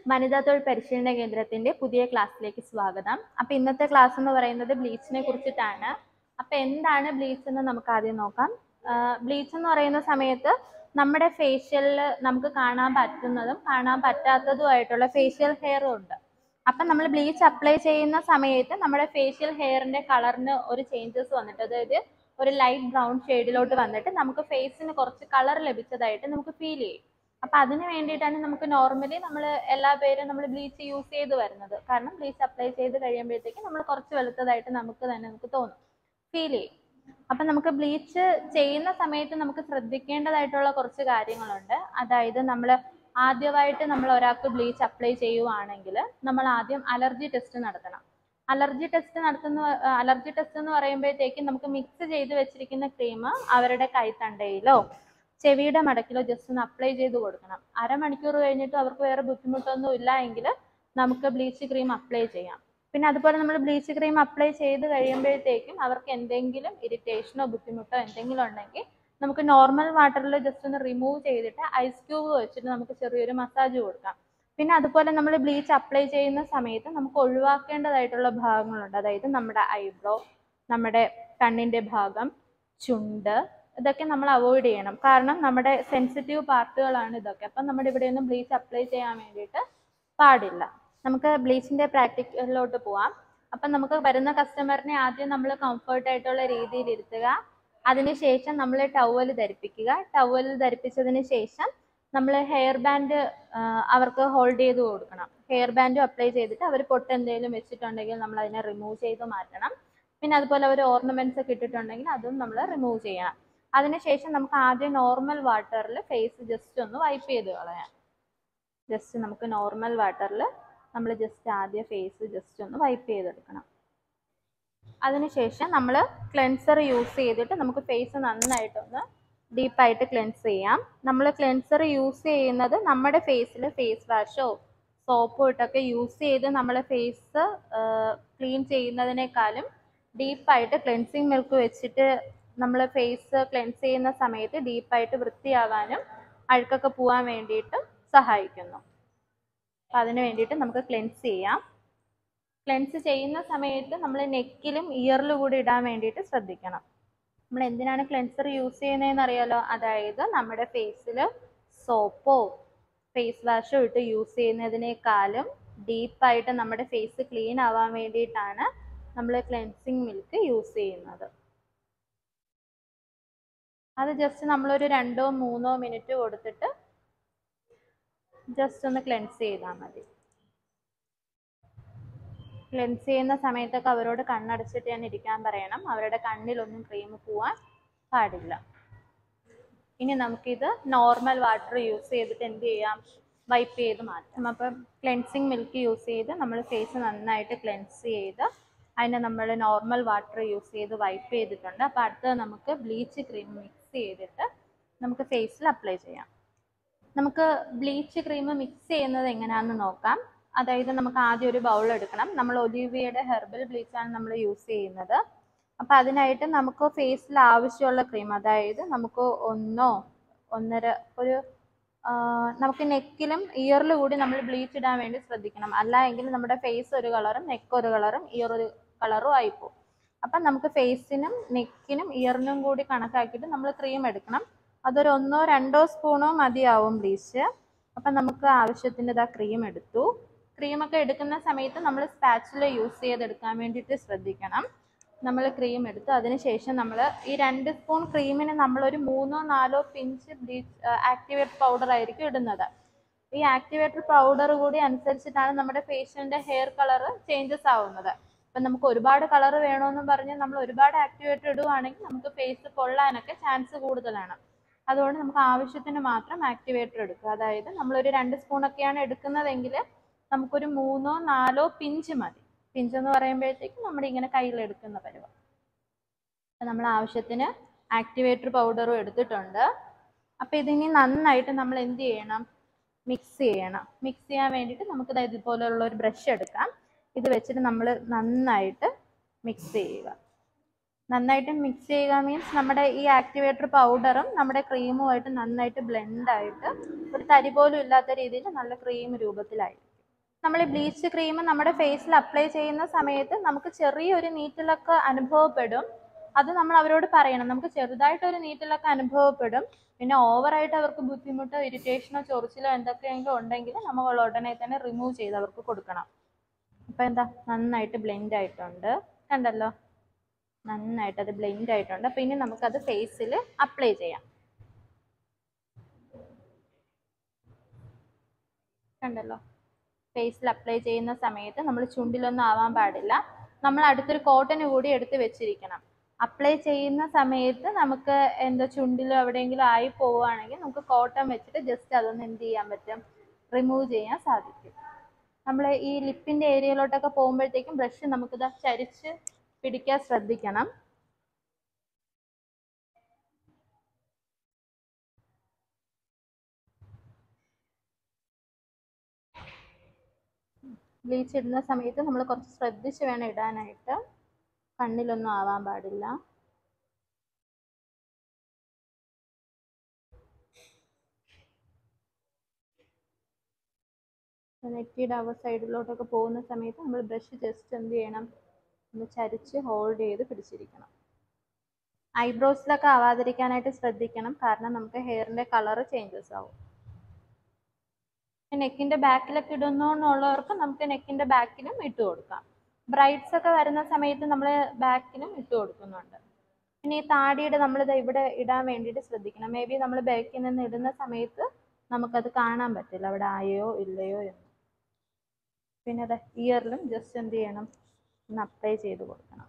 വനിതാ തൊഴിൽ പരിശീലന കേന്ദ്രത്തിന്റെ പുതിയ ക്ലാസ്സിലേക്ക് സ്വാഗതം അപ്പൊ ഇന്നത്തെ ക്ലാസ് എന്ന് പറയുന്നത് ബ്ലീച്ചിനെ കുറിച്ചിട്ടാണ് അപ്പൊ എന്താണ് ബ്ലീച്ച് എന്ന് നമുക്ക് ആദ്യം നോക്കാം ബ്ലീച്ച് എന്ന് പറയുന്ന സമയത്ത് നമ്മുടെ ഫേഷ്യലിൽ നമുക്ക് കാണാൻ പറ്റുന്നതും കാണാൻ പറ്റാത്തതുമായിട്ടുള്ള ഫേഷ്യൽ ഹെയറും ഉണ്ട് അപ്പം നമ്മൾ ബ്ലീച്ച് അപ്ലൈ ചെയ്യുന്ന സമയത്ത് നമ്മുടെ ഫേഷ്യൽ ഹെയറിന്റെ കളറിന് ഒരു ചേഞ്ചസ് വന്നിട്ട് അതായത് ഒരു ലൈറ്റ് ബ്രൗൺ ഷെയ്ഡിലോട്ട് വന്നിട്ട് നമുക്ക് ഫേസിന് കുറച്ച് കളർ ലഭിച്ചതായിട്ട് നമുക്ക് ഫീൽ ചെയ്യും അപ്പൊ അതിന് വേണ്ടിയിട്ടാണ് നമുക്ക് നോർമലി നമ്മൾ എല്ലാ പേരും നമ്മൾ ബ്ലീച്ച് യൂസ് ചെയ്ത് വരുന്നത് കാരണം ബ്ലീച്ച് അപ്ലൈ ചെയ്ത് കഴിയുമ്പോഴത്തേക്ക് നമ്മൾ കുറച്ച് വെളുത്തതായിട്ട് നമുക്ക് തന്നെ നമുക്ക് തോന്നും ഫീൽ ചെയ്യും അപ്പൊ നമുക്ക് ബ്ലീച്ച് ചെയ്യുന്ന സമയത്ത് നമുക്ക് ശ്രദ്ധിക്കേണ്ടതായിട്ടുള്ള കുറച്ച് കാര്യങ്ങളുണ്ട് അതായത് നമ്മൾ ആദ്യമായിട്ട് നമ്മൾ ഒരാൾക്ക് ബ്ലീച്ച് അപ്ലൈ ചെയ്യുവാണെങ്കിൽ നമ്മൾ ആദ്യം അലർജി ടെസ്റ്റ് നടത്തണം അലർജി ടെസ്റ്റ് നടത്തുന്ന അലർജി ടെസ്റ്റ് എന്ന് പറയുമ്പോഴത്തേക്കും നമുക്ക് മിക്സ് ചെയ്ത് വെച്ചിരിക്കുന്ന ക്രീം അവരുടെ കൈത്തണ്ടയിലോ ചെവിയുടെ മടക്കിലോ ജസ്റ്റ് ഒന്ന് അപ്ലൈ ചെയ്ത് കൊടുക്കണം അരമണിക്കൂർ കഴിഞ്ഞിട്ട് അവർക്ക് വേറെ ബുദ്ധിമുട്ടൊന്നും ഇല്ല എങ്കിൽ നമുക്ക് ബ്ലീച്ച് ക്രീം അപ്ലൈ ചെയ്യാം പിന്നെ അതുപോലെ നമ്മൾ ബ്ലീച്ച് ക്രീം അപ്ലൈ ചെയ്ത് കഴിയുമ്പോഴത്തേക്കും അവർക്ക് എന്തെങ്കിലും ഇറിറ്റേഷനോ ബുദ്ധിമുട്ടോ എന്തെങ്കിലും ഉണ്ടെങ്കിൽ നമുക്ക് നോർമൽ വാട്ടറിൽ ജസ്റ്റ് ഒന്ന് റിമൂവ് ചെയ്തിട്ട് ഐസ് ക്യൂബ് വെച്ചിട്ട് നമുക്ക് ചെറിയൊരു മസാജ് കൊടുക്കാം പിന്നെ അതുപോലെ നമ്മൾ ബ്ലീച്ച് അപ്ലൈ ചെയ്യുന്ന സമയത്ത് നമുക്ക് ഒഴിവാക്കേണ്ടതായിട്ടുള്ള ഭാഗങ്ങളുണ്ട് അതായത് നമ്മുടെ ഐബ്രോ നമ്മുടെ കണ്ണിൻ്റെ ഭാഗം ചുണ്ട് ഇതൊക്കെ നമ്മൾ അവോയ്ഡ് ചെയ്യണം കാരണം നമ്മുടെ സെൻസിറ്റീവ് പാർട്ടുകളാണ് ഇതൊക്കെ അപ്പം നമ്മുടെ ഇവിടെയൊന്നും ബ്ലീച്ച് അപ്ലൈ ചെയ്യാൻ വേണ്ടിയിട്ട് പാടില്ല നമുക്ക് ബ്ലീച്ചിൻ്റെ പ്രാക്ടിക്കലിലോട്ട് പോവാം അപ്പം നമുക്ക് വരുന്ന കസ്റ്റമറിനെ ആദ്യം നമ്മൾ കംഫർട്ട് ആയിട്ടുള്ള രീതിയിൽ ഇരുത്തുക അതിനുശേഷം നമ്മൾ ടവൽ ധരിപ്പിക്കുക ടവൽ ധരിപ്പിച്ചതിന് ശേഷം നമ്മൾ ഹെയർ ബാൻഡ് അവർക്ക് ഹോൾഡ് ചെയ്ത് കൊടുക്കണം ഹെയർ ബാൻഡും അപ്ലൈ ചെയ്തിട്ട് അവർ പൊട്ട് എന്തെങ്കിലും വെച്ചിട്ടുണ്ടെങ്കിൽ നമ്മൾ അതിനെ റിമൂവ് ചെയ്ത് മാറ്റണം പിന്നെ അതുപോലെ അവർ ഓർണമെന്റ്സ് ഒക്കെ ഇട്ടിട്ടുണ്ടെങ്കിൽ അതും നമ്മൾ റിമൂവ് ചെയ്യണം അതിനുശേഷം നമുക്ക് ആദ്യം നോർമൽ വാട്ടറിൽ ഫേസ് ജസ്റ്റ് ഒന്ന് വൈപ്പ് ചെയ്ത് കളയാം ജസ്റ്റ് നമുക്ക് നോർമൽ വാട്ടറിൽ നമ്മൾ ജസ്റ്റ് ആദ്യം ഫേസ് ജസ്റ്റ് ഒന്ന് വൈപ്പ് ചെയ്തെടുക്കണം അതിനുശേഷം നമ്മൾ ക്ലെൻസർ യൂസ് ചെയ്തിട്ട് നമുക്ക് ഫേസ് നന്നായിട്ടൊന്ന് ഡീപ്പായിട്ട് ക്ലെൻസ് ചെയ്യാം നമ്മൾ ക്ലെൻസർ യൂസ് ചെയ്യുന്നത് നമ്മുടെ ഫേസിൽ ഫേസ് വാഷോ സോപ്പോ ഇട്ടൊക്കെ യൂസ് ചെയ്ത് നമ്മളെ ഫേസ് ക്ലീൻ ചെയ്യുന്നതിനേക്കാളും ഡീപ്പായിട്ട് ക്ലെൻസിങ് മിൽക്ക് വെച്ചിട്ട് നമ്മൾ ഫേസ് ക്ലെൻസ് ചെയ്യുന്ന സമയത്ത് ഡീപ്പായിട്ട് വൃത്തിയാകാനും അഴുക്കൊക്കെ പോകാൻ വേണ്ടിയിട്ട് സഹായിക്കുന്നു അപ്പം അതിന് വേണ്ടിയിട്ട് നമുക്ക് ക്ലെൻസ് ചെയ്യാം ക്ലെൻസ് ചെയ്യുന്ന സമയത്ത് നമ്മൾ നെക്കിലും ഇയറിലും കൂടി ഇടാൻ വേണ്ടിയിട്ട് ശ്രദ്ധിക്കണം നമ്മൾ എന്തിനാണ് ക്ലെൻസർ യൂസ് ചെയ്യുന്നതെന്ന് അറിയാലോ അതായത് നമ്മുടെ ഫേസിൽ സോപ്പോ ഫേസ് വാഷോ ഇട്ട് യൂസ് ചെയ്യുന്നതിനേക്കാളും ഡീപ്പായിട്ട് നമ്മുടെ ഫേസ് ക്ലീൻ ആവാൻ വേണ്ടിയിട്ടാണ് നമ്മൾ ക്ലെൻസിങ് മിൽക്ക് യൂസ് ചെയ്യുന്നത് അത് ജസ്റ്റ് നമ്മളൊരു രണ്ടോ മൂന്നോ മിനിറ്റ് കൊടുത്തിട്ട് ജസ്റ്റ് ഒന്ന് ക്ലെൻസ് ചെയ്താൽ മതി ക്ലെൻസ് ചെയ്യുന്ന സമയത്തൊക്കെ അവരോട് കണ്ണടച്ചിട്ട് ഞാൻ ഇരിക്കാൻ പറയണം അവരുടെ കണ്ണിലൊന്നും ക്രീം പോവാൻ പാടില്ല ഇനി നമുക്കിത് നോർമൽ വാട്ടർ യൂസ് ചെയ്തിട്ട് എന്ത് ചെയ്യാം വൈപ്പ് ചെയ്ത് മാറ്റാം അപ്പം ക്ലെൻസിങ് മിൽക്ക് യൂസ് ചെയ്ത് നമ്മൾ ഫേസ് നന്നായിട്ട് ക്ലെൻസ് ചെയ്ത് അതിനെ നമ്മൾ നോർമൽ വാട്ടർ യൂസ് ചെയ്ത് വൈപ്പ് ചെയ്തിട്ടുണ്ട് അപ്പോൾ അടുത്തത് നമുക്ക് ബ്ലീച്ച് ക്രീം മിക്സ് ചെയ്തിട്ട് നമുക്ക് ഫേസിൽ അപ്ലൈ ചെയ്യാം നമുക്ക് ബ്ലീച്ച് ക്രീം മിക്സ് ചെയ്യുന്നത് എങ്ങനെയാണെന്ന് നോക്കാം അതായത് നമുക്ക് ആദ്യം ഒരു ബൗൾ എടുക്കണം നമ്മൾ ഒലിവിയയുടെ ഹെർബൽ ബ്ലീച്ചാണ് നമ്മൾ യൂസ് ചെയ്യുന്നത് അപ്പം അതിനായിട്ട് നമുക്ക് ഫേസിൽ ആവശ്യമുള്ള ക്രീം അതായത് നമുക്ക് ഒന്നോ ഒന്നര ഒരു നമുക്ക് നെക്കിലും ഇയറിലും കൂടി നമ്മൾ ബ്ലീച്ച് ഇടാൻ വേണ്ടി ശ്രദ്ധിക്കണം അല്ല എങ്കിൽ നമ്മുടെ ഫേസ് ഒരു കളറും നെക്ക് ഒരു കളറും ഇയർ ഒരു കളറും ആയിപ്പോവും അപ്പം നമുക്ക് ഫേസിനും നെക്കിനും ഇയറിനും കൂടി കണക്കാക്കിയിട്ട് നമ്മൾ ക്രീം എടുക്കണം അതൊരു ഒന്നോ രണ്ടോ സ്പൂണോ മതിയാവും ബ്ലീച്ച് അപ്പം നമുക്ക് ആവശ്യത്തിന് ഇതാ ക്രീം എടുത്തു ക്രീമൊക്കെ എടുക്കുന്ന സമയത്ത് നമ്മൾ സ്പാച്ചില യൂസ് ചെയ്തെടുക്കാൻ വേണ്ടിയിട്ട് ശ്രദ്ധിക്കണം നമ്മൾ ക്രീം എടുത്തു അതിനുശേഷം നമ്മൾ ഈ രണ്ട് സ്പൂൺ ക്രീമിന് നമ്മളൊരു മൂന്നോ നാലോ പിഞ്ച് ബ്ലീച്ച് ആക്ടിവേറ്റ് പൗഡർ ആയിരിക്കും ഇടുന്നത് ഈ ആക്ടിവേറ്റർ പൗഡർ കൂടി അനുസരിച്ചിട്ടാണ് നമ്മുടെ ഫേഷ്യലിൻ്റെ ഹെയർ കളർ ചേഞ്ചസ് ആവുന്നത് അപ്പം നമുക്ക് ഒരുപാട് കളർ വേണമെന്ന് പറഞ്ഞ് നമ്മൾ ഒരുപാട് ആക്ടിവേറ്റർ ഇടുവാണെങ്കിൽ നമുക്ക് ഫേസ് പൊള്ളാനൊക്കെ ചാൻസ് കൂടുതലാണ് അതുകൊണ്ട് നമുക്ക് ആവശ്യത്തിന് മാത്രം ആക്ടിവേറ്റർ എടുക്കുക അതായത് നമ്മളൊരു രണ്ട് സ്പൂണൊക്കെയാണ് എടുക്കുന്നതെങ്കിൽ നമുക്കൊരു മൂന്നോ നാലോ പിഞ്ച് മതി പിഞ്ച് എന്ന് പറയുമ്പോഴത്തേക്കും നമ്മുടെ ഇങ്ങനെ കയ്യിലെടുക്കുന്ന പരുവം നമ്മൾ ആവശ്യത്തിന് ആക്ടിവേറ്റർ പൗഡറും എടുത്തിട്ടുണ്ട് അപ്പോൾ ഇതിനി നന്നായിട്ട് നമ്മൾ എന്ത് ചെയ്യണം മിക്സ് ചെയ്യണം മിക്സ് ചെയ്യാൻ വേണ്ടിയിട്ട് നമുക്ക് ഇതുപോലെയുള്ള ഒരു ബ്രഷ് എടുക്കാം ഇത് വെച്ചിട്ട് നമ്മൾ നന്നായിട്ട് മിക്സ് ചെയ്യുക നന്നായിട്ട് മിക്സ് ചെയ്യുക മീൻസ് നമ്മുടെ ഈ ആക്ടിവേറ്റർ പൗഡറും നമ്മുടെ ക്രീമുമായിട്ട് നന്നായിട്ട് ബ്ലെൻഡ് ആയിട്ട് ഒരു തരി പോലും ഇല്ലാത്ത രീതിയിൽ നല്ല ക്രീം രൂപത്തിലായിരിക്കും നമ്മൾ ഈ ബ്ലീച്ച് ക്രീം നമ്മുടെ ഫേസിൽ അപ്ലൈ ചെയ്യുന്ന സമയത്ത് നമുക്ക് ചെറിയൊരു നീറ്റിലൊക്കെ അനുഭവപ്പെടും അത് നമ്മൾ അവരോട് പറയണം നമുക്ക് ചെറുതായിട്ടൊരു നീറ്റിലൊക്കെ അനുഭവപ്പെടും പിന്നെ ഓവറായിട്ട് അവർക്ക് ബുദ്ധിമുട്ടോ ഇറിറ്റേഷനോ ചൊറിച്ചിലോ എന്തൊക്കെയെങ്കിലും ഉണ്ടെങ്കിൽ നമ്മൾ ഉടനെ തന്നെ റിമൂവ് ചെയ്ത് അവർക്ക് കൊടുക്കണം അപ്പോൾ എന്താ നന്നായിട്ട് ബ്ലെൻഡ് ആയിട്ടുണ്ട് കണ്ടല്ലോ നന്നായിട്ട് അത് ബ്ലെൻഡ് ആയിട്ടുണ്ട് അപ്പോൾ ഇനി നമുക്കത് ഫേസിൽ അപ്ലൈ ചെയ്യാം കണ്ടല്ലോ ഫേസിൽ അപ്ലൈ ചെയ്യുന്ന സമയത്ത് നമ്മൾ ചുണ്ടിലൊന്നും ആവാൻ പാടില്ല നമ്മൾ അടുത്തൊരു കോട്ടൺ കൂടി എടുത്ത് വെച്ചിരിക്കണം അപ്ലൈ ചെയ്യുന്ന സമയത്ത് നമുക്ക് എന്താ ചുണ്ടിലോ എവിടെയെങ്കിലും ആയി പോവുകയാണെങ്കിൽ നമുക്ക് കോട്ടൺ വെച്ചിട്ട് ജസ്റ്റ് അതൊന്ന് എന്ത് ചെയ്യാൻ പറ്റും റിമൂവ് ചെയ്യാൻ സാധിക്കും നമ്മൾ ഈ ലിപ്പിൻ്റെ ഏരിയയിലോട്ടൊക്കെ പോകുമ്പോഴത്തേക്കും ബ്രഷ് നമുക്കിത് ചരിച്ച് പിടിക്കാൻ ശ്രദ്ധിക്കണം ബ്ലീച്ച് ഇടുന്ന സമയത്ത് നമ്മൾ കുറച്ച് ശ്രദ്ധിച്ച് വേണം ഇടാനായിട്ട് കണ്ണിലൊന്നും ആവാൻ പാടില്ല നെറ്റിയുടെ അവ സൈഡിലോട്ടൊക്കെ പോകുന്ന സമയത്ത് നമ്മൾ ബ്രഷ് ജസ്റ്റ് എന്ത് ചെയ്യണം ഒന്ന് ചരിച്ച് ഹോൾഡ് ചെയ്ത് പിടിച്ചിരിക്കണം ഐബ്രോസിലൊക്കെ ആവാതിരിക്കാനായിട്ട് ശ്രദ്ധിക്കണം കാരണം നമുക്ക് ഹെയറിൻ്റെ കളറ് ചേഞ്ചസ് ആവും നെക്കിൻ്റെ ബാക്കിലൊക്കെ ഇടുന്നുള്ളവർക്ക് നമുക്ക് നെക്കിൻ്റെ ബാക്കിലും ഇട്ട് കൊടുക്കാം ബ്രൈഡ്സ് ഒക്കെ വരുന്ന സമയത്ത് നമ്മൾ ബാക്കിലും ഇട്ട് കൊടുക്കുന്നുണ്ട് പിന്നെ ഈ താടിയുടെ നമ്മളിത് ഇവിടെ ഇടാൻ വേണ്ടിയിട്ട് ശ്രദ്ധിക്കണം മേ ബി നമ്മൾ ബാക്കിൽ നിന്ന് ഇടുന്ന സമയത്ത് നമുക്കത് കാണാൻ പറ്റില്ല അവിടെ ആയോ ഇല്ലയോ എന്ന് പിന്നെ അത് ഇയറിലും ജസ്റ്റ് എന്ത് ചെയ്യണം ഒന്ന് അപ്ലൈ ചെയ്ത് കൊടുക്കണം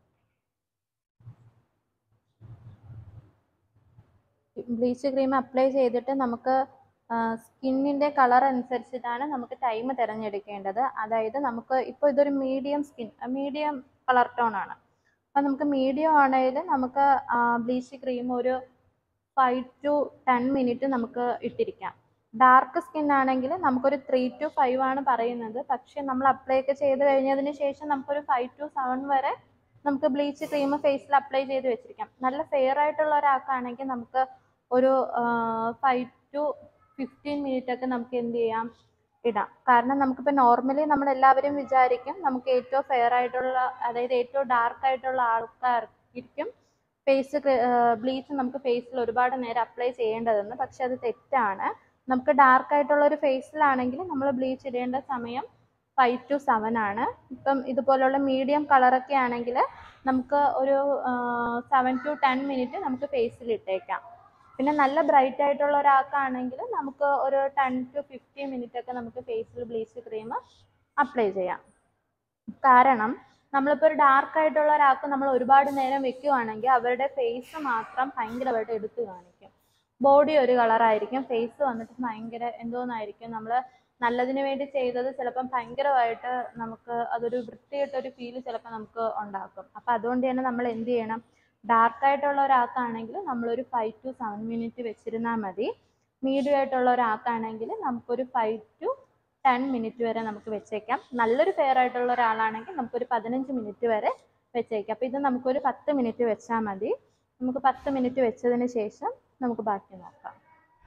ബ്ലീച്ച് ക്രീം അപ്ലൈ ചെയ്തിട്ട് നമുക്ക് സ്കിന്നിൻ്റെ കളർ അനുസരിച്ചിട്ടാണ് നമുക്ക് ടൈം തിരഞ്ഞെടുക്കേണ്ടത് അതായത് നമുക്ക് ഇപ്പോൾ ഇതൊരു medium skin medium colour tone ആണ് അപ്പം നമുക്ക് മീഡിയം ആണെങ്കിൽ നമുക്ക് ബ്ലീച്ച് ക്രീം ഒരു ഫൈവ് ടു ടെൻ മിനിറ്റ് നമുക്ക് ഇട്ടിരിക്കാം ഡാർക്ക് സ്കിൻ ആണെങ്കിൽ നമുക്കൊരു ത്രീ ടു ഫൈവ് ആണ് പറയുന്നത് പക്ഷേ നമ്മൾ അപ്ലൈ ഒക്കെ ചെയ്ത് കഴിഞ്ഞതിന് ശേഷം നമുക്കൊരു ഫൈവ് ടു സെവൻ വരെ നമുക്ക് ബ്ലീച്ച് ക്രീം ഫേസിൽ അപ്ലൈ ചെയ്ത് വെച്ചിരിക്കാം നല്ല ഫെയർ ആയിട്ടുള്ള ഒരാൾക്കാണെങ്കിൽ നമുക്ക് ഒരു ഫൈവ് ടു ഫിഫ്റ്റീൻ മിനിറ്റ് ഒക്കെ നമുക്ക് എന്ത് ചെയ്യാം ഇടാം കാരണം നമുക്കിപ്പോൾ നോർമലി നമ്മൾ എല്ലാവരും വിചാരിക്കും നമുക്ക് ഏറ്റവും ഫെയർ ആയിട്ടുള്ള അതായത് ഏറ്റവും ഡാർക്ക് ആയിട്ടുള്ള ആൾക്കാർക്കും ഫേസ് ബ്ലീച്ച് നമുക്ക് ഫേസിൽ ഒരുപാട് നേരം അപ്ലൈ ചെയ്യേണ്ടതെന്ന് പക്ഷെ അത് തെറ്റാണ് നമുക്ക് ഡാർക്ക് ആയിട്ടുള്ള ഒരു ഫേസിലാണെങ്കിൽ നമ്മൾ ബ്ലീച്ച് ഇടേണ്ട സമയം ഫൈവ് ടു സെവൻ ആണ് ഇപ്പം ഇതുപോലുള്ള മീഡിയം കളറൊക്കെ ആണെങ്കിൽ നമുക്ക് ഒരു സെവൻ ടു ടെൻ മിനിറ്റ് നമുക്ക് ഫേസിൽ ഇട്ടേക്കാം പിന്നെ നല്ല ബ്രൈറ്റ് ആയിട്ടുള്ള ഒരാൾക്കാണെങ്കിൽ നമുക്ക് ഒരു ടെൻ ടു ഫിഫ്റ്റീൻ മിനിറ്റ് ഒക്കെ നമുക്ക് ഫേസിൽ ബ്ലീച്ച് ക്രീം അപ്ലൈ ചെയ്യാം കാരണം നമ്മളിപ്പോൾ ഒരു ഡാർക്ക് ആയിട്ടുള്ള ഒരാൾക്ക് നമ്മൾ ഒരുപാട് നേരം വെക്കുകയാണെങ്കിൽ അവരുടെ ഫേസ് മാത്രം ഭയങ്കരമായിട്ട് എടുത്തു കാണിക്കും ബോഡി ഒരു കളറായിരിക്കും ഫേസ് വന്നിട്ട് ഭയങ്കര എന്തോന്നായിരിക്കും നമ്മൾ നല്ലതിന് വേണ്ടി ചെയ്തത് ചിലപ്പം ഭയങ്കരമായിട്ട് നമുക്ക് അതൊരു വൃത്തികെട്ടൊരു ഫീൽ ചിലപ്പോൾ നമുക്ക് ഉണ്ടാക്കും അപ്പം അതുകൊണ്ട് തന്നെ നമ്മൾ എന്ത് ചെയ്യണം ഡാർക്ക് ആയിട്ടുള്ള ഒരാൾക്കാണെങ്കിൽ നമ്മളൊരു ഫൈവ് ടു സെവൻ മിനിറ്റ് വെച്ചിരുന്നാൽ മതി മീഡിയം ആയിട്ടുള്ള ഒരാൾക്കാണെങ്കിൽ നമുക്കൊരു ഫൈവ് ടു ടെൻ മിനിറ്റ് വരെ നമുക്ക് വെച്ചേക്കാം നല്ലൊരു ഫെയർ ആയിട്ടുള്ള ഒരാളാണെങ്കിൽ നമുക്കൊരു പതിനഞ്ച് മിനിറ്റ് വരെ വെച്ചേക്കാം അപ്പോൾ ഇത് നമുക്കൊരു പത്ത് മിനിറ്റ് വെച്ചാൽ മതി നമുക്ക് പത്ത് മിനിറ്റ് വെച്ചതിന് ശേഷം നമുക്ക് ബാക്കി നോക്കാം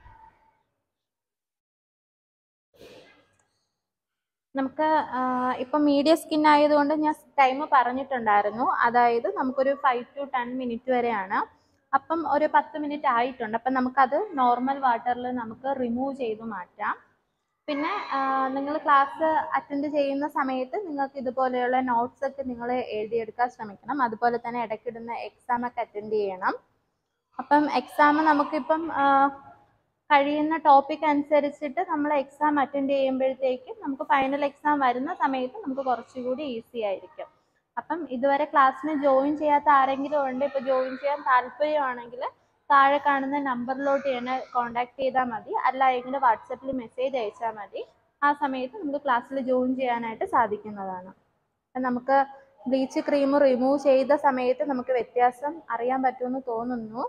നമുക്ക് ഇപ്പം മീഡിയം സ്കിൻ ആയതുകൊണ്ട് ഞാൻ ടൈം പറഞ്ഞിട്ടുണ്ടായിരുന്നു അതായത് നമുക്കൊരു ഫൈവ് ടു ടെൻ മിനിറ്റ് വരെയാണ് അപ്പം ഒരു പത്ത് മിനിറ്റ് ആയിട്ടുണ്ട് അപ്പം നമുക്കത് നോർമൽ വാട്ടറിൽ നമുക്ക് റിമൂവ് ചെയ്ത് മാറ്റാം പിന്നെ നിങ്ങൾ ക്ലാസ് അറ്റൻഡ് ചെയ്യുന്ന സമയത്ത് നിങ്ങൾക്ക് ഇതുപോലെയുള്ള നോട്ട്സ് ഒക്കെ നിങ്ങൾ എഴുതിയെടുക്കാൻ ശ്രമിക്കണം അതുപോലെ തന്നെ ഇടയ്ക്കിടുന്ന എക്സാം ഒക്കെ അറ്റൻഡ് ചെയ്യണം അപ്പം എക്സാം നമുക്കിപ്പം കഴിയുന്ന ടോപ്പിക് അനുസരിച്ചിട്ട് നമ്മൾ എക്സാം അറ്റൻഡ് ചെയ്യുമ്പോഴത്തേക്കും നമുക്ക് ഫൈനൽ എക്സാം വരുന്ന സമയത്ത് നമുക്ക് കുറച്ചുകൂടി ഈസി ആയിരിക്കും അപ്പം ഇതുവരെ ക്ലാസ്സിന് ജോയിൻ ചെയ്യാത്ത ആരെങ്കിലും ഉണ്ട് ഇപ്പോൾ ജോയിൻ ചെയ്യാൻ താല്പര്യമാണെങ്കിൽ താഴെ കാണുന്ന നമ്പറിലോട്ട് എന്നെ കോൺടാക്ട് ചെയ്താൽ മതി അല്ല എങ്കിൽ വാട്സപ്പിൽ മെസ്സേജ് അയച്ചാൽ മതി ആ സമയത്ത് നമുക്ക് ക്ലാസ്സിൽ ജോയിൻ ചെയ്യാനായിട്ട് സാധിക്കുന്നതാണ് അപ്പം നമുക്ക് ബ്ലീച്ച് ക്രീം റിമൂവ് ചെയ്ത സമയത്ത് നമുക്ക് വ്യത്യാസം അറിയാൻ പറ്റുമെന്ന് തോന്നുന്നു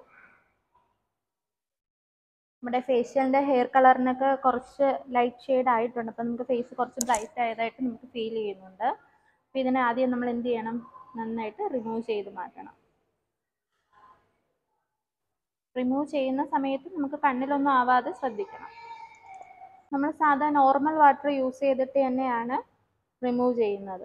നമ്മുടെ ഫേഷ്യലിൻ്റെ ഹെയർ കളറിനൊക്കെ കുറച്ച് ലൈറ്റ് ഷെയ്ഡ് ആയിട്ടുണ്ട് അപ്പം നമുക്ക് ഫേസ് കുറച്ച് ബ്രൈറ്റ് ആയതായിട്ട് നമുക്ക് ഫീൽ ചെയ്യുന്നുണ്ട് അപ്പോൾ ഇതിനെ ആദ്യം നമ്മൾ എന്ത് ചെയ്യണം നന്നായിട്ട് റിമൂവ് ചെയ്ത് മാറ്റണം റിമൂവ് ചെയ്യുന്ന സമയത്ത് നമുക്ക് കണ്ണിലൊന്നും ആവാതെ ശ്രദ്ധിക്കണം നമ്മൾ സാധാ നോർമൽ വാട്ടർ യൂസ് ചെയ്തിട്ട് തന്നെയാണ് റിമൂവ് ചെയ്യുന്നത്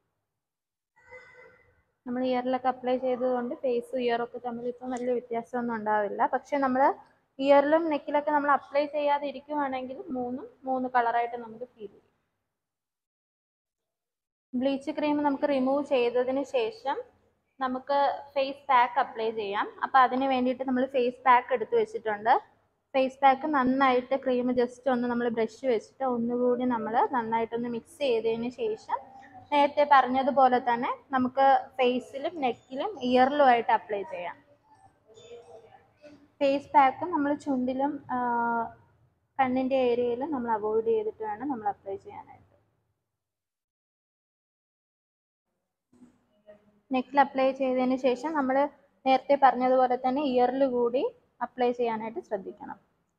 നമ്മൾ ഇയറിലൊക്കെ അപ്ലൈ ചെയ്തതുകൊണ്ട് ഫേസും ഇയറൊക്കെ തമ്മിൽ ഇപ്പം വലിയ വ്യത്യാസമൊന്നും ഉണ്ടാവില്ല പക്ഷെ നമ്മൾ ഇയറിലും നെക്കിലൊക്കെ നമ്മൾ അപ്ലൈ ചെയ്യാതെ ഇരിക്കുവാണെങ്കിൽ മൂന്നും മൂന്ന് കളറായിട്ട് നമുക്ക് ഫീൽ ചെയ്യും ബ്ലീച്ച് ക്രീം നമുക്ക് റിമൂവ് ചെയ്തതിന് ശേഷം നമുക്ക് ഫേസ് പാക്ക് അപ്ലൈ ചെയ്യാം അപ്പോൾ അതിന് വേണ്ടിയിട്ട് നമ്മൾ ഫേസ് പാക്ക് എടുത്ത് വെച്ചിട്ടുണ്ട് ഫേസ് പാക്ക് നന്നായിട്ട് ക്രീം ജസ്റ്റ് ഒന്ന് നമ്മൾ ബ്രഷ് വെച്ചിട്ട് ഒന്നുകൂടി നമ്മൾ നന്നായിട്ടൊന്ന് മിക്സ് ചെയ്തതിന് ശേഷം നേരത്തെ പറഞ്ഞതുപോലെ തന്നെ നമുക്ക് ഫേസിലും നെക്കിലും ഇയറിലുമായിട്ട് അപ്ലൈ ചെയ്യാം ഫേസ് പാക്ക് നമ്മൾ ചുണ്ടിലും കണ്ണിൻ്റെ ഏരിയയിലും നമ്മൾ അവോയ്ഡ് ചെയ്തിട്ട് വേണം നമ്മൾ അപ്ലൈ ചെയ്യാനായിട്ട് നെക്കിൽ അപ്ലൈ ചെയ്തതിന് ശേഷം നമ്മൾ നേരത്തെ പറഞ്ഞതുപോലെ തന്നെ ഇയറിൽ കൂടി അപ്ലൈ ചെയ്യാനായിട്ട് ശ്രദ്ധിക്കണം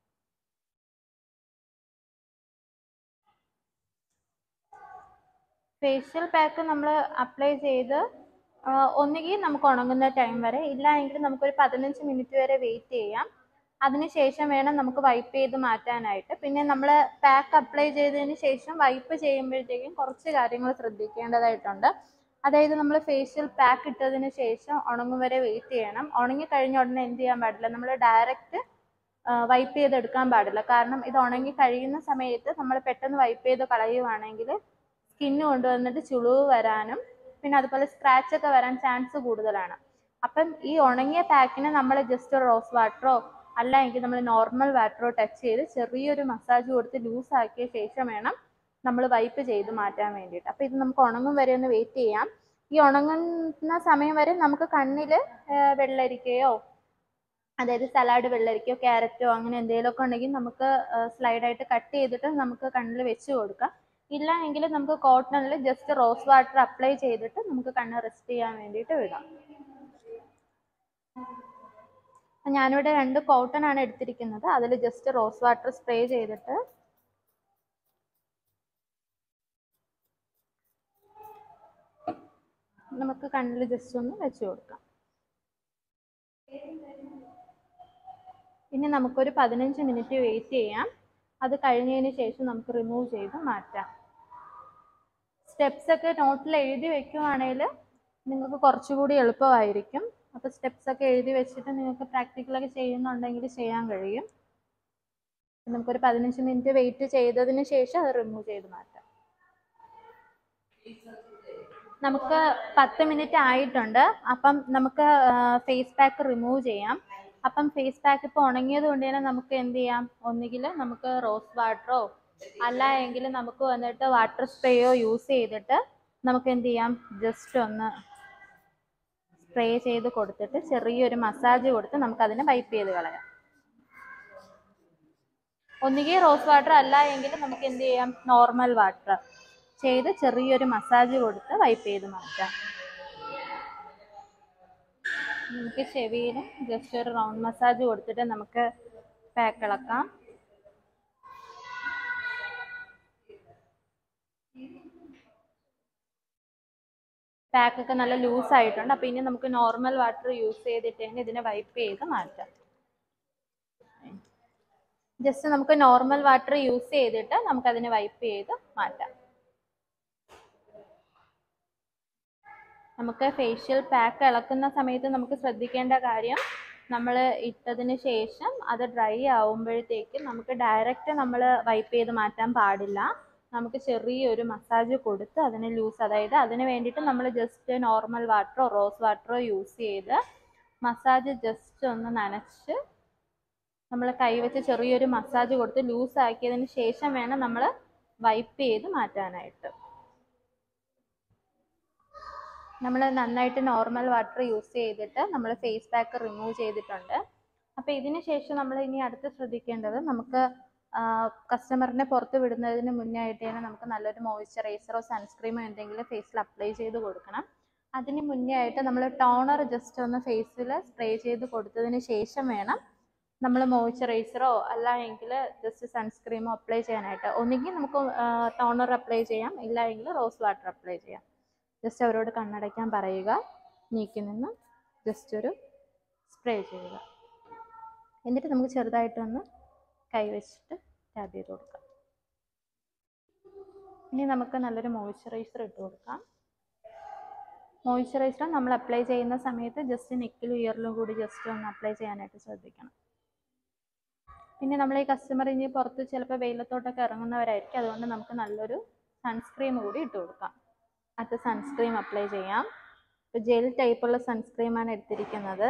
ഫേഷ്യൽ പാക്ക് നമ്മൾ അപ്ലൈ ചെയ്ത് ഒന്നുകിൽ നമുക്ക് ഉണങ്ങുന്ന ടൈം വരെ ഇല്ല എങ്കിൽ നമുക്കൊരു പതിനഞ്ച് മിനിറ്റ് വരെ വെയിറ്റ് ചെയ്യാം അതിനുശേഷം വേണം നമുക്ക് വൈപ്പ് ചെയ്ത് മാറ്റാനായിട്ട് പിന്നെ നമ്മൾ പാക്ക് അപ്ലൈ ചെയ്തതിന് ശേഷം വൈപ്പ് ചെയ്യുമ്പോഴത്തേക്കും കുറച്ച് കാര്യങ്ങൾ ശ്രദ്ധിക്കേണ്ടതായിട്ടുണ്ട് അതായത് നമ്മൾ ഫേഷ്യൽ പാക്ക് ഇട്ടതിന് ശേഷം ഉണങ്ങും വരെ വെയിറ്റ് ചെയ്യണം ഉണങ്ങി കഴിഞ്ഞ ഉടനെ എന്ത് ചെയ്യാൻ പാടില്ല നമ്മൾ ഡയറക്റ്റ് വൈപ്പ് ചെയ്തെടുക്കാൻ പാടില്ല കാരണം ഇത് ഉണങ്ങി കഴിയുന്ന സമയത്ത് നമ്മൾ പെട്ടെന്ന് വൈപ്പ് ചെയ്ത് കളയുവാണെങ്കിൽ സ്കിന്ന് കൊണ്ടുവന്നിട്ട് ചുളിവ് വരാനും പിന്നെ അതുപോലെ സ്ക്രാച്ച് ഒക്കെ വരാൻ ചാൻസ് കൂടുതലാണ് അപ്പം ഈ ഉണങ്ങിയ പാക്കിനെ നമ്മൾ ജസ്റ്റ് റോസ് വാട്ടറോ അല്ല എങ്കിൽ നമ്മൾ നോർമൽ വാട്ടറോ ടച്ച് ചെയ്ത് ചെറിയൊരു മസാജ് കൊടുത്ത് ലൂസ് ആക്കിയ ശേഷം വേണം നമ്മൾ വൈപ്പ് ചെയ്ത് മാറ്റാൻ വേണ്ടിയിട്ട് അപ്പോൾ ഇത് നമുക്ക് ഉണങ്ങും വരെ ഒന്ന് വെയിറ്റ് ചെയ്യാം ഈ ഉണങ്ങുന്ന സമയം വരെ നമുക്ക് കണ്ണിൽ വെള്ളരിക്കയോ അതായത് സലാഡ് വെള്ളരിക്കയോ ക്യാരറ്റോ അങ്ങനെ എന്തെങ്കിലുമൊക്കെ ഉണ്ടെങ്കിൽ നമുക്ക് സ്ലൈഡായിട്ട് കട്ട് ചെയ്തിട്ട് നമുക്ക് കണ്ണിൽ വെച്ച് കൊടുക്കാം ഇല്ല എങ്കിൽ നമുക്ക് കോട്ടണിൽ ജസ്റ്റ് റോസ് വാട്ടർ അപ്ലൈ ചെയ്തിട്ട് നമുക്ക് കണ്ണ് റെസ്റ്റ് ചെയ്യാൻ വേണ്ടിയിട്ട് വിടാം ഞാനിവിടെ രണ്ട് കോട്ടൺ ആണ് എടുത്തിരിക്കുന്നത് അതിൽ ജസ്റ്റ് റോസ് വാട്ടർ സ്പ്രേ ചെയ്തിട്ട് നമുക്ക് കണ്ണിൽ ജസ്റ്റ് ഒന്ന് വെച്ച് കൊടുക്കാം ഇനി നമുക്കൊരു പതിനഞ്ച് മിനിറ്റ് വെയിറ്റ് ചെയ്യാം അത് കഴിഞ്ഞതിന് ശേഷം നമുക്ക് റിമൂവ് ചെയ്ത് മാറ്റാം സ്റ്റെപ്സ് ഒക്കെ നോട്ടിൽ എഴുതി വെക്കുവാണെങ്കിൽ നിങ്ങൾക്ക് കുറച്ചുകൂടി എളുപ്പമായിരിക്കും അപ്പോൾ സ്റ്റെപ്സ് ഒക്കെ എഴുതി വെച്ചിട്ട് നിങ്ങൾക്ക് പ്രാക്ടിക്കലൊക്കെ ചെയ്യുന്നുണ്ടെങ്കിൽ ചെയ്യാൻ കഴിയും നമുക്കൊരു പതിനഞ്ച് മിനിറ്റ് വെയിറ്റ് ചെയ്തതിന് ശേഷം അത് റിമൂവ് ചെയ്ത് മാറ്റാം നമുക്ക് പത്ത് മിനിറ്റ് ആയിട്ടുണ്ട് അപ്പം നമുക്ക് ഫേസ് പാക്ക് റിമൂവ് ചെയ്യാം അപ്പം ഫേസ് പാക്ക് ഇപ്പോൾ ഉണങ്ങിയത് കൊണ്ട് തന്നെ നമുക്ക് എന്ത് ചെയ്യാം ഒന്നുകിൽ നമുക്ക് റോസ് വാട്ടറോ അല്ല എങ്കിൽ നമുക്ക് വന്നിട്ട് വാട്ടർ സ്പ്രേയോ യൂസ് ചെയ്തിട്ട് നമുക്ക് എന്ത് ചെയ്യാം ജസ്റ്റ് ഒന്ന് സ്പ്രേ ചെയ്ത് കൊടുത്തിട്ട് ചെറിയൊരു മസാജ് കൊടുത്ത് നമുക്ക് അതിനെ വൈപ്പ് ചെയ്ത് കളയാം ഒന്നുകിൽ റോസ് വാട്ടർ അല്ല എങ്കിൽ നമുക്ക് എന്ത് ചെയ്യാം നോർമൽ വാട്ടർ ചെയ്ത് ചെറിയൊരു മസാജ് കൊടുത്ത് വൈപ്പ് ചെയ്ത് മാറ്റാം നമുക്ക് ചെവിയിൽ ജസ്റ്റ് ഒരു റൗണ്ട് മസാജ് കൊടുത്തിട്ട് നമുക്ക് പാക്ക് ഇളക്കാം പാക്ക് ഒക്കെ നല്ല ലൂസ് ആയിട്ടുണ്ട് അപ്പോൾ ഇനി നമുക്ക് നോർമൽ വാട്ടർ യൂസ് ചെയ്തിട്ട് തന്നെ ഇതിനെ വൈപ്പ് ചെയ്ത് മാറ്റാം ജസ്റ്റ് നമുക്ക് നോർമൽ വാട്ടർ യൂസ് ചെയ്തിട്ട് നമുക്ക് അതിനെ വൈപ്പ് ചെയ്ത് മാറ്റാം നമുക്ക് ഫേഷ്യൽ പാക്ക് ഇളക്കുന്ന സമയത്ത് നമുക്ക് ശ്രദ്ധിക്കേണ്ട കാര്യം നമ്മൾ ഇട്ടതിന് ശേഷം അത് ഡ്രൈ ആവുമ്പോഴത്തേക്ക് നമുക്ക് ഡയറക്റ്റ് നമ്മൾ വൈപ്പ് ചെയ്ത് മാറ്റാൻ പാടില്ല നമുക്ക് ചെറിയൊരു മസാജ് കൊടുത്ത് അതിനെ ലൂസ് അതായത് അതിന് വേണ്ടിയിട്ട് നമ്മൾ ജസ്റ്റ് നോർമൽ വാട്ടറോ റോസ് വാട്ടറോ യൂസ് ചെയ്ത് മസാജ് ജസ്റ്റ് ഒന്ന് നനച്ച് നമ്മൾ കൈവച്ച് ചെറിയൊരു മസാജ് കൊടുത്ത് ലൂസ് ആക്കിയതിന് ശേഷം വേണം നമ്മൾ വൈപ്പ് ചെയ്ത് മാറ്റാനായിട്ട് നമ്മൾ നന്നായിട്ട് നോർമൽ വാട്ടർ യൂസ് ചെയ്തിട്ട് നമ്മൾ ഫേസ് പാക്ക് റിമൂവ് ചെയ്തിട്ടുണ്ട് അപ്പോൾ ഇതിന് ശേഷം നമ്മൾ ഇനി അടുത്ത് ശ്രദ്ധിക്കേണ്ടത് നമുക്ക് കസ്റ്റമറിനെ പുറത്ത് വിടുന്നതിന് മുന്നേ ആയിട്ട് തന്നെ നമുക്ക് നല്ലൊരു മോയ്സ്ചറൈസറോ സൺസ്ക്രീമോ എന്തെങ്കിലും ഫേസിൽ അപ്ലൈ ചെയ്ത് കൊടുക്കണം അതിന് മുന്നേ ആയിട്ട് നമ്മൾ ടോണർ ജസ്റ്റ് ഒന്ന് ഫേസിൽ സ്പ്രേ ചെയ്ത് കൊടുത്തതിന് ശേഷം വേണം നമ്മൾ മോയ്സ്ചറൈസറോ അല്ല എങ്കിൽ ജസ്റ്റ് സൺസ്ക്രീമോ അപ്ലൈ ചെയ്യാനായിട്ട് ഒന്നുകിൽ നമുക്ക് ടോണർ അപ്ലൈ ചെയ്യാം ഇല്ല എങ്കിൽ റോസ് വാട്ടർ അപ്ലൈ ചെയ്യാം ജസ്റ്റ് അവരോട് കണ്ണടയ്ക്കാൻ പറയുക നീക്കി നിന്ന് ജസ്റ്റ് ഒരു സ്പ്രേ ചെയ്യുക എന്നിട്ട് നമുക്ക് ചെറുതായിട്ടൊന്ന് കൈ വെച്ചിട്ട് ടാബ് ചെയ്ത് കൊടുക്കാം ഇനി നമുക്ക് നല്ലൊരു മോയ്സ്ചറൈസർ ഇട്ട് കൊടുക്കാം മോയ്സ്ചറൈസർ നമ്മൾ അപ്ലൈ ചെയ്യുന്ന സമയത്ത് ജസ്റ്റ് നെക്കിലും ഇയറിലും കൂടി ജസ്റ്റ് ഒന്ന് അപ്ലൈ ചെയ്യാനായിട്ട് ശ്രദ്ധിക്കണം പിന്നെ നമ്മൾ ഈ കസ്റ്റമർ ഇനി പുറത്ത് ചിലപ്പോൾ വെയിലത്തോട്ടൊക്കെ ഇറങ്ങുന്നവരായിരിക്കും അതുകൊണ്ട് നമുക്ക് നല്ലൊരു സൺസ്ക്രീം കൂടി ഇട്ട് കൊടുക്കാം അത് സൺസ്ക്രീം അപ്ലൈ ചെയ്യാം ഇപ്പോൾ ജെൽ ടൈപ്പുള്ള സൺസ്ക്രീമാണ് എടുത്തിരിക്കുന്നത്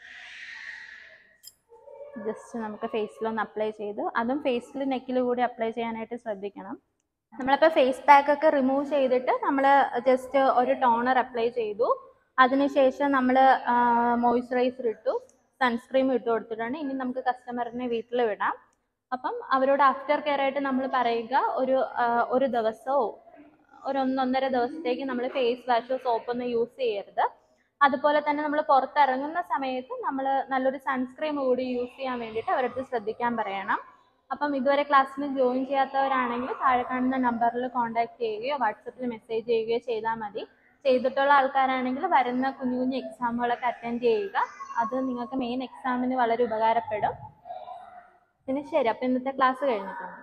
ജസ്റ്റ് നമുക്ക് ഫേസിലൊന്ന് അപ്ലൈ ചെയ്ത് അതും ഫേസിൽ നെക്കിൽ കൂടി അപ്ലൈ ചെയ്യാനായിട്ട് ശ്രദ്ധിക്കണം നമ്മളിപ്പോൾ ഫേസ് പാക്ക് ഒക്കെ റിമൂവ് ചെയ്തിട്ട് നമ്മൾ ജസ്റ്റ് ഒരു ടോണർ അപ്ലൈ ചെയ്തു അതിനുശേഷം നമ്മൾ മോയ്സ്ചറൈസർ ഇട്ടു സൺസ്ക്രീം ഇട്ട് കൊടുത്തിട്ടാണ് ഇനി നമുക്ക് കസ്റ്റമറിനെ വീട്ടിൽ വിടാം അപ്പം അവരോട് ആഫ്റ്റർ കെയർ ആയിട്ട് നമ്മൾ പറയുക ഒരു ആ, ഒരു ദിവസമോ ഒരു ഒന്നൊന്നര ദിവസത്തേക്ക് നമ്മൾ ഫേസ് വാഷോ സോപ്പൊന്നും യൂസ് ചെയ്യരുത് അതുപോലെ തന്നെ നമ്മൾ പുറത്തിറങ്ങുന്ന സമയത്ത് നമ്മൾ നല്ലൊരു സൺസ്ക്രീം കൂടി യൂസ് ചെയ്യാൻ വേണ്ടിയിട്ട് അവരടുത്ത് ശ്രദ്ധിക്കാൻ പറയണം അപ്പം ഇതുവരെ ക്ലാസ്സിന് ജോയിൻ ചെയ്യാത്തവരാണെങ്കിൽ താഴെ കാണുന്ന നമ്പറിൽ കോൺടാക്ട് ചെയ്യുകയോ വാട്സപ്പിൽ മെസ്സേജ് ചെയ്യുകയോ ചെയ്താൽ മതി ചെയ്തിട്ടുള്ള ആൾക്കാരാണെങ്കിൽ വരുന്ന കുഞ്ഞു കുഞ്ഞു എക്സാമുകളൊക്കെ അറ്റൻഡ് ചെയ്യുക അത് നിങ്ങൾക്ക് മെയിൻ എക്സാമിന് വളരെ ഉപകാരപ്പെടും പിന്നെ ശരി അപ്പം ഇന്നത്തെ ക്ലാസ് കഴിഞ്ഞിട്ടുണ്ട്